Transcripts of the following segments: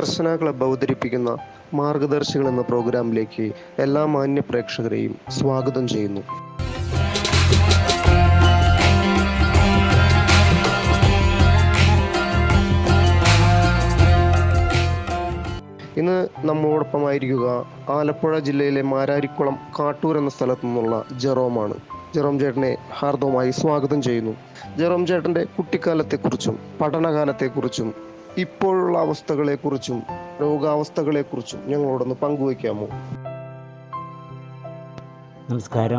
ദർശന club അവതരിപ്പിക്കുന്ന മാർഗദർശികൾ എന്ന പ്രോഗ്രാമിലേക്ക് എല്ലാ മാന്യ പ്രേക്ഷകരെയും സ്വാഗതം ചെയ്യുന്നു ഇന്ന് നമ്മോടൊപ്പമായിരിക്കുക ആലപ്പുഴ ജില്ലയിലെ മാരാരിക്കുളം കാട്ടൂർ എന്ന സ്ഥലത്തു നിന്നുള്ള ജെറോമാണ് ജെറോം ചേട്ടനെ ഹാർദവമായി സ്വാഗതം ചെയ്യുന്നു ജെറോം ചേട്ടൻ്റെ കുട്ടിക്കാലത്തെക്കുറിച്ചും പഠനകാലത്തെക്കുറിച്ചും ഇപ്പോഴുള്ള അവസ്ഥകളെക്കുറിച്ചും രോഗാവസ്ഥകളെക്കുറിച്ചും ഞങ്ങളോടൊന്ന് പങ്കുവയ്ക്കാമോ നമസ്കാരം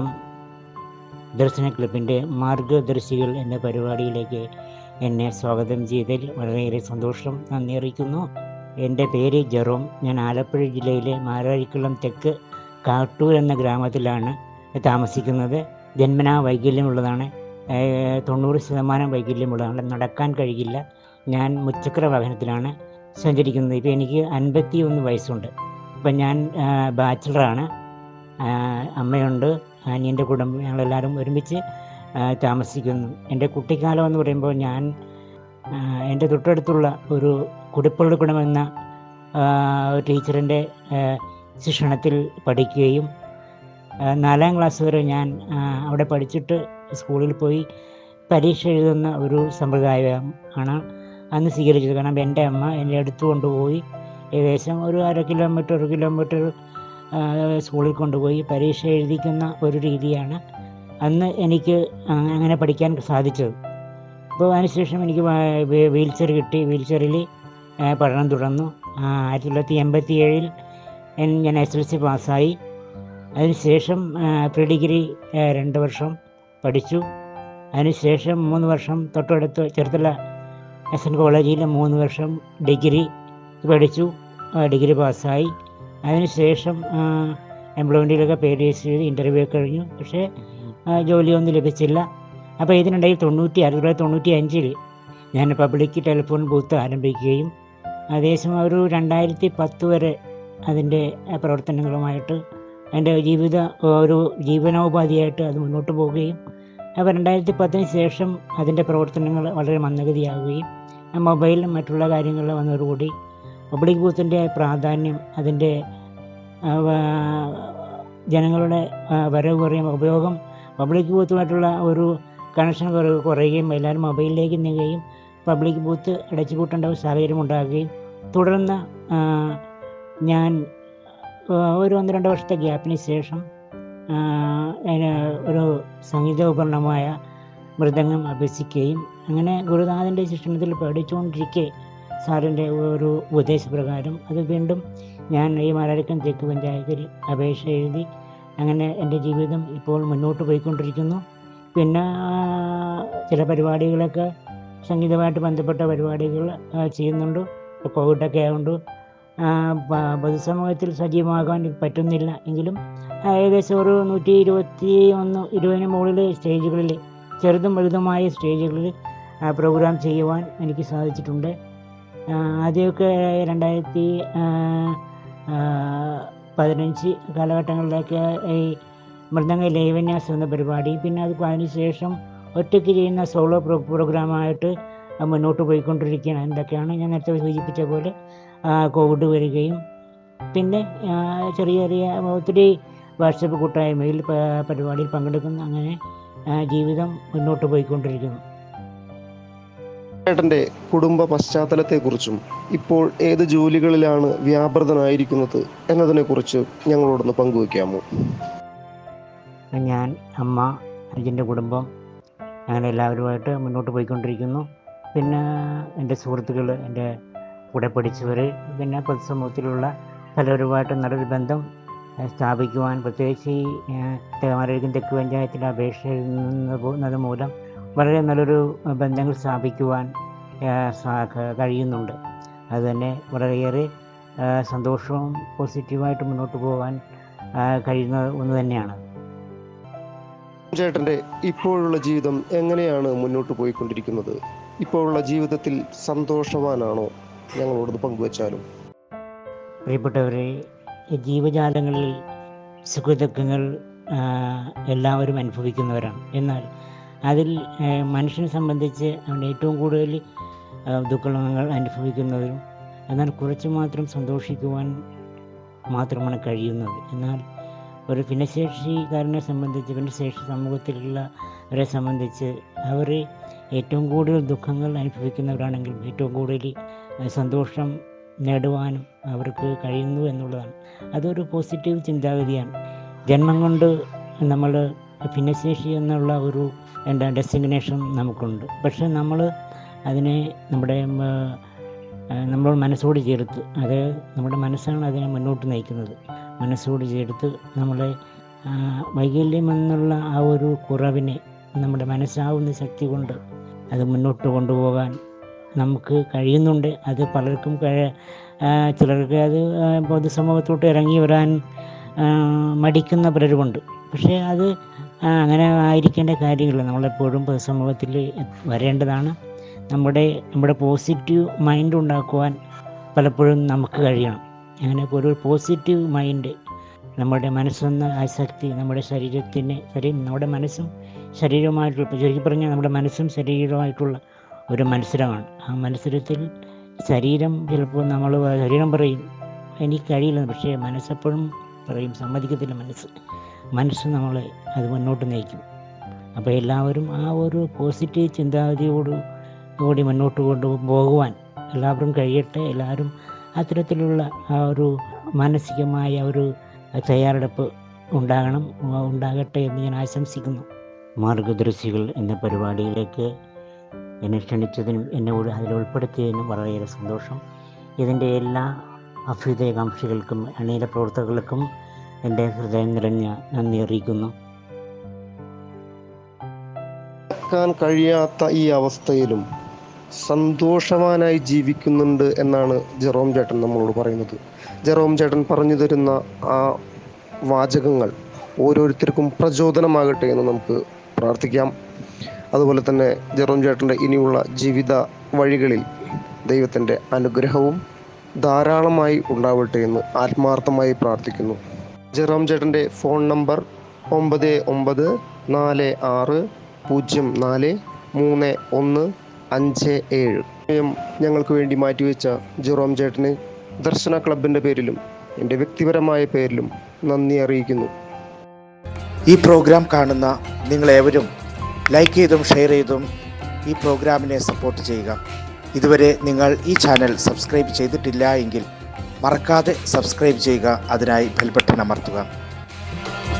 ദർശന ക്ലബിൻ്റെ മാർഗദർശികൾ എന്ന പരിപാടിയിലേക്ക് എന്നെ സ്വാഗതം ചെയ്തതിൽ വളരെയേറെ സന്തോഷം നന്ദി അറിയിക്കുന്നു എൻ്റെ പേര് ജെറോം ഞാൻ ആലപ്പുഴ ജില്ലയിലെ മാരാരിക്കുളം തെക്ക് കാട്ടൂർ എന്ന ഗ്രാമത്തിലാണ് താമസിക്കുന്നത് ജന്മനാ വൈകല്യമുള്ളതാണ് ഏഹ് തൊണ്ണൂറ് ശതമാനം വൈകല്യമുള്ളതാണ് നടക്കാൻ കഴിയില്ല ഞാൻ മുച്ചക്ര വാഹനത്തിലാണ് സഞ്ചരിക്കുന്നത് ഇപ്പോൾ എനിക്ക് അൻപത്തി ഒന്ന് വയസ്സുണ്ട് ഇപ്പം ഞാൻ ബാച്ചിലറാണ് അമ്മയുണ്ട് അനിയൻ്റെ കുടുംബം ഞങ്ങളെല്ലാവരും ഒരുമിച്ച് ആ, താമസിക്കുന്നു എൻ്റെ കുട്ടിക്കാലം എന്ന് പറയുമ്പോൾ ഞാൻ ആ, എൻ്റെ തൊട്ടടുത്തുള്ള ഒരു കുടിപ്പള്ളിക്കുടം എന്ന ആ, ടീച്ചറിൻ്റെ ആ, ശിക്ഷണത്തിൽ പഠിക്കുകയും ആ, നാലാം ക്ലാസ് വരെ ഞാൻ ആ, അവിടെ പഠിച്ചിട്ട് സ്കൂളിൽ പോയി പരീക്ഷ എഴുതുന്ന ഒരു സമ്പ്രദായം ആണ് അന്ന് സ്വീകരിച്ചത് കാരണം എൻ്റെ അമ്മ എന്നെ എടുത്തു കൊണ്ടുപോയി ഏകദേശം ഒരു അര കിലോമീറ്റർ ഒരു കിലോമീറ്റർ ആ, സ്കൂളിൽ കൊണ്ടുപോയി പരീക്ഷ എഴുതിക്കുന്ന ഒരു രീതിയാണ് അന്ന് എനിക്ക് അ- അങ്ങനെ പഠിക്കാൻ സാധിച്ചത് അപ്പോൾ അതിനുശേഷം എനിക്ക് വീൽ ചെയർ കിട്ടി വീൽ ചെയറിൽ പഠനം തുടർന്നു ആ, ആയിരത്തി തൊള്ളായിരത്തി എൺപത്തി ഏഴിൽ ഞാൻ എസ് എൽ സി പാസ്സായി അതിനുശേഷം പ്രീ ഡിഗ്രി ആ, രണ്ട് വർഷം പഠിച്ചു അതിനുശേഷം മൂന്ന് വർഷം തൊട്ടടുത്ത് ചെറുത്തല എസ് എൻ കോളേജിൽ മൂന്ന് വർഷം ഡിഗ്രി പഠിച്ചു ആ, ഡിഗ്രി പാസ്സായി അതിനുശേഷം എംപ്ലോയ്മെൻറ്റിലൊക്കെ പേര് രജിസ്റ്റർ ചെയ്ത് ഇൻ്റർവ്യൂ കഴിഞ്ഞു പക്ഷേ ആ, ജോലിയൊന്നും ലഭിച്ചില്ല അപ്പോൾ ഇതിനിടയിൽ തൊണ്ണൂറ്റി ആയിരത്തി തൊള്ളായിരത്തി തൊണ്ണൂറ്റി അഞ്ചിൽ ഞാൻ പബ്ലിക് ടെലിഫോൺ ബൂത്ത് ആരംഭിക്കുകയും ഏകദേശം ഒരു രണ്ടായിരത്തി പത്ത് വരെ അതിൻ്റെ ആ, പ്രവർത്തനങ്ങളുമായിട്ട് എൻ്റെ ജീവിത ഒരു ജീവനോപാധിയായിട്ട് അത് മുന്നോട്ട് പോവുകയും അപ്പോൾ രണ്ടായിരത്തി പത്തിന് ശേഷം അതിൻ്റെ പ്രവർത്തനങ്ങൾ വളരെ മന്ദഗതിയാവുകയും ആ മൊബൈലും മറ്റുള്ള കാര്യങ്ങൾ വന്നതോടുകൂടി പബ്ലിക് ബൂത്തിൻ്റെ പ്രാധാന്യം അതിൻ്റെ ആ, വ- ജനങ്ങളുടെ ആ, വരവ് കുറയും ഉപയോഗം പബ്ലിക് ബൂത്തുമായിട്ടുള്ള ഒരു കണക്ഷൻ കുറ- കുറയുകയും എല്ലാവരും മൊബൈലിലേക്ക് നീങ്ങുകയും പബ്ലിക് ബൂത്ത് അടച്ചുപൂട്ടേണ്ട ഒരു സാഹചര്യം ഉണ്ടാകുകയും തുടർന്ന് ആ, ഞാൻ ആ, ഒരു ഒന്ന് രണ്ട് വർഷത്തെ ഗ്യാപ്പിന് ശേഷം ആ, അതിന് ഒരു സംഗീത ഉപകരണമായ മൃദംഗം അഭ്യസിക്കുകയും അങ്ങനെ ഗുരുനാഥൻ്റെ ശിക്ഷണത്തിൽ പഠിച്ചുകൊണ്ടിരിക്കെ സാറിൻ്റെ ഒരു ഉപദേശപ്രകാരം അത് വീണ്ടും ഞാൻ ഈ മാരാരിക്കൻ തെക്ക് പഞ്ചായത്തിൽ അപേക്ഷ എഴുതി അങ്ങനെ എൻ്റെ ജീവിതം ഇപ്പോൾ മുന്നോട്ട് പോയിക്കൊണ്ടിരിക്കുന്നു പിന്നെ ആ, ചില പരിപാടികളൊക്കെ സംഗീതമായിട്ട് ബന്ധപ്പെട്ട പരിപാടികൾ ആ, ചെയ്യുന്നുണ്ട് ഇപ്പോൾ കോവിഡൊക്കെ ആയതുകൊണ്ട് ആ, പ- പൊതുസമൂഹത്തിൽ സജീവമാകാൻ പറ്റുന്നില്ല എങ്കിലും ആ, ഏകദേശം ഒരു നൂറ്റി ഇരുപത്തി ഒന്ന് ഇരുപതിന് മുകളിൽ സ്റ്റേജുകളിൽ ചെറുതും വലുതുമായ സ്റ്റേജുകളിൽ ആ, പ്രോഗ്രാം ചെയ്യുവാൻ എനിക്ക് സാധിച്ചിട്ടുണ്ട് ആ, ആദ്യമൊക്കെ രണ്ടായിരത്തി ആ, ആ, പതിനഞ്ച് കാലഘട്ടങ്ങളിലൊക്കെ ഈ മൃദംഗ ലൈവന്യാസം എന്ന പരിപാടി പിന്നെ അത് അതിനുശേഷം ഒറ്റയ്ക്ക് ചെയ്യുന്ന സോളോ പ്രോ പ്രോഗ്രാമായിട്ട് മുന്നോട്ട് പോയിക്കൊണ്ടിരിക്കുകയാണ് എന്തൊക്കെയാണ് ഞാൻ നേരത്തെ സൂചിപ്പിച്ച പോലെ ആ, കോവിഡ് വരികയും പിന്നെ ആ, ചെറിയ ചെറിയ ഒത്തിരി വാട്സപ്പ് കൂട്ടായ്മയിൽ പ- പരിപാടിയിൽ പങ്കെടുക്കുന്ന അങ്ങനെ ആ, ജീവിതം മുന്നോട്ട് പോയിക്കൊണ്ടിരിക്കുന്നു ചേട്ടൻ്റെ കുടുംബ പശ്ചാത്തലത്തെക്കുറിച്ചും ഇപ്പോൾ ഏത് ജോലികളിലാണ് വ്യാപൃതനായിരിക്കുന്നത് എന്നതിനെക്കുറിച്ച് ഞങ്ങളോടൊന്ന് പങ്കുവയ്ക്കാമോ ഞാൻ അമ്മ അച്ഛൻ്റെ കുടുംബം അങ്ങനെ എല്ലാവരുമായിട്ട് മുന്നോട്ട് പോയിക്കൊണ്ടിരിക്കുന്നു പിന്നെ എൻ്റെ സുഹൃത്തുക്കൾ എൻ്റെ കൂടെ പഠിച്ചവർ പിന്നെ പൊതുസമൂഹത്തിലുള്ള പലരുമായിട്ട് നല്ലൊരു ബന്ധം ഏഹ്, സ്ഥാപിക്കുവാൻ പ്രത്യേകിച്ച് ഈ തേമാരഴിക്കും തെക്ക് പഞ്ചായത്തിൽ അപേക്ഷ എഴുതുന്നത് മൂലം വളരെ നല്ലൊരു ബന്ധങ്ങൾ സ്ഥാപിക്കുവാൻ ഏഹ്, സാ- ക- കഴിയുന്നുണ്ട് അതുതന്നെ വളരെയേറെ ഏഹ്, സന്തോഷവും പോസിറ്റീവായിട്ട് മുന്നോട്ട് പോകാൻ ഏഹ്, കഴിയുന്ന ഒന്ന് തന്നെയാണ് ചേട്ടൻ്റെ ഇപ്പോഴുള്ള ജീവിതം എങ്ങനെയാണ് മുന്നോട്ട് പോയിക്കൊണ്ടിരിക്കുന്നത് ഇപ്പോഴുള്ള ജീവിതത്തിൽ സന്തോഷവാനാണോ ഞങ്ങളോടൊന്ന് പങ്കുവച്ചാലും പ്രിയപ്പെട്ടവരെ ഈ ജീവജാലങ്ങളിൽ സുഖദുഃഖങ്ങൾ ആ, എല്ലാവരും അനുഭവിക്കുന്നവരാണ് എന്നാൽ അതിൽ ആ, മനുഷ്യനെ സംബന്ധിച്ച് അവൻ ഏറ്റവും കൂടുതൽ ആ, ദുഃഖങ്ങൾ അനുഭവിക്കുന്നവരും എന്നാൽ കുറച്ച് മാത്രം സന്തോഷിക്കുവാൻ മാത്രമാണ് കഴിയുന്നത് എന്നാൽ ഒരു ഭിന്നശേഷിക്കാരനെ സംബന്ധിച്ച് ഭിന്നശേഷി സമൂഹത്തിലുള്ളവരെ സംബന്ധിച്ച് അവർ ഏറ്റവും കൂടുതൽ ദുഃഖങ്ങൾ അനുഭവിക്കുന്നവരാണെങ്കിൽ ഏറ്റവും കൂടുതൽ ഏഹ്, സന്തോഷം നേടുവാനും അവർക്ക് കഴിയുന്നു എന്നുള്ളതാണ് അതൊരു പോസിറ്റീവ് ചിന്താഗതിയാണ് ജന്മം കൊണ്ട് നമ്മൾ ഭിന്നശേഷി എന്നുള്ള ഒരു എന്താ ഡെസിഗ്നേഷൻ നമുക്കുണ്ട് പക്ഷേ നമ്മൾ അതിനെ നമ്മുടെ ഉം, ഏഹ്, നമ്മൾ മനസ്സോട് ചേർത്ത് അത് നമ്മുടെ മനസ്സാണ് അതിനെ മുന്നോട്ട് നയിക്കുന്നത് മനസ്സോട് ചേർത്ത് നമ്മളെ ആ, വൈകല്യം എന്നുള്ള ആ ഒരു കുറവിനെ നമ്മുടെ മനസ്സാവുന്ന ശക്തി കൊണ്ട് അത് മുന്നോട്ട് കൊണ്ടുപോകാൻ നമുക്ക് കഴിയുന്നുണ്ട് അത് പലർക്കും കഴി ആ, ചിലർക്ക് അത് ആ, പൊതുസമൂഹത്തോട്ട് ഇറങ്ങി വരാൻ ആ, മടിക്കുന്ന പലരുമുണ്ട് പക്ഷേ അത് ആ, അങ്ങനെ ആയിരിക്കേണ്ട കാര്യമില്ല നമ്മളെപ്പോഴും പൊതുസമൂഹത്തിൽ വരേണ്ടതാണ് നമ്മുടെ നമ്മുടെ പോസിറ്റീവ് മൈൻഡ് ഉണ്ടാക്കുവാൻ പലപ്പോഴും നമുക്ക് കഴിയണം അങ്ങനെ ഒരു പോസിറ്റീവ് മൈൻഡ് നമ്മുടെ മനസ്സെന്ന ആസക്തി നമ്മുടെ ശരീരത്തിന് ശരീരം നമ്മുടെ മനസ്സും ശരീരവുമായിട്ടുള്ള ഇപ്പോൾ ചുരുക്കി പറഞ്ഞാൽ നമ്മുടെ മനസ്സും ശരീരവുമായിട്ടുള്ള ഒരു മത്സരമാണ് ആ മത്സരത്തിൽ ശരീരം ചിലപ്പോൾ നമ്മൾ ശരീരം പറയും എനിക്ക് കഴിയില്ല പക്ഷേ മനസ്സെപ്പോഴും പറയും സമ്മതിക്കത്തില്ല മനസ്സ് മനസ്സ് നമ്മളെ അത് മുന്നോട്ട് നയിക്കും അപ്പോൾ എല്ലാവരും ആ ഒരു പോസിറ്റീവ് ചിന്താഗതിയോട് കൂടി മുന്നോട്ട് കൊണ്ടു പോകുവാൻ എല്ലാവരും കഴിയട്ടെ എല്ലാവരും അത്തരത്തിലുള്ള ആ ഒരു മാനസികമായ ഒരു തയ്യാറെടുപ്പ് ഉണ്ടാകണം ആ, ഉണ്ടാകട്ടെ എന്ന് ഞാൻ ആശംസിക്കുന്നു മാർഗദർശികൾ എന്ന പരിപാടിയിലേക്ക് എന്നെ ക്ഷണിച്ചതിനും എന്നെ ഉൾ- അതിൽ ഉൾപ്പെടുത്തിയതിനും വളരെയേറെ സന്തോഷം ഇതിൻ്റെ എല്ലാ അഭ്യുദയകാംക്ഷികൾക്കും അണിയറ പ്രവർത്തകർക്കും എൻ്റെ ഹൃദയം നിറഞ്ഞ നന്ദി അറിയിക്കുന്നു നടക്കാൻ കഴിയാത്ത ഈ അവസ്ഥയിലും സന്തോഷവാനായി ജീവിക്കുന്നുണ്ട് എന്നാണ് ജെറോം ചേട്ടൻ നമ്മളോട് പറയുന്നത് ജെറോം ചേട്ടൻ പറഞ്ഞു തരുന്ന ആ വാചകങ്ങൾ ഓരോരുത്തർക്കും പ്രചോദനമാകട്ടെ എന്ന് നമുക്ക് പ്രാർത്ഥിക്കാം അതുപോലെ തന്നെ ജെറോം ചേട്ടൻ്റെ ഇനിയുള്ള ജീവിത വഴികളിൽ ദൈവത്തിൻ്റെ അനുഗ്രഹവും ധാരാളമായി ഉണ്ടാവട്ടെ എന്ന് ആത്മാർത്ഥമായി പ്രാർത്ഥിക്കുന്നു ജെറോം ചേട്ടൻ്റെ ഫോൺ നമ്പർ ഒമ്പത് ഒമ്പത് നാല് ആറ് പൂജ്യം നാല് മൂന്ന് ഒന്ന് അഞ്ച് ഏഴ് സമയം ഞങ്ങൾക്ക് വേണ്ടി മാറ്റിവെച്ച ജെറോം ചേട്ടന് ദർശന ക്ലബിൻ്റെ പേരിലും എൻ്റെ വ്യക്തിപരമായ പേരിലും നന്ദി അറിയിക്കുന്നു ഈ പ്രോഗ്രാം കാണുന്ന നിങ്ങളേവരും ലൈക്ക് ചെയ്തും ഷെയർ ചെയ്തും ഈ പ്രോഗ്രാമിനെ സപ്പോർട്ട് ചെയ്യുക ഇതുവരെ നിങ്ങൾ ഈ ചാനൽ സബ്സ്ക്രൈബ് ചെയ്തിട്ടില്ല എങ്കിൽ മറക്കാതെ സബ്സ്ക്രൈബ് ചെയ്യുക അതിനായി ബെൽ ബട്ടൺ അമർത്തുക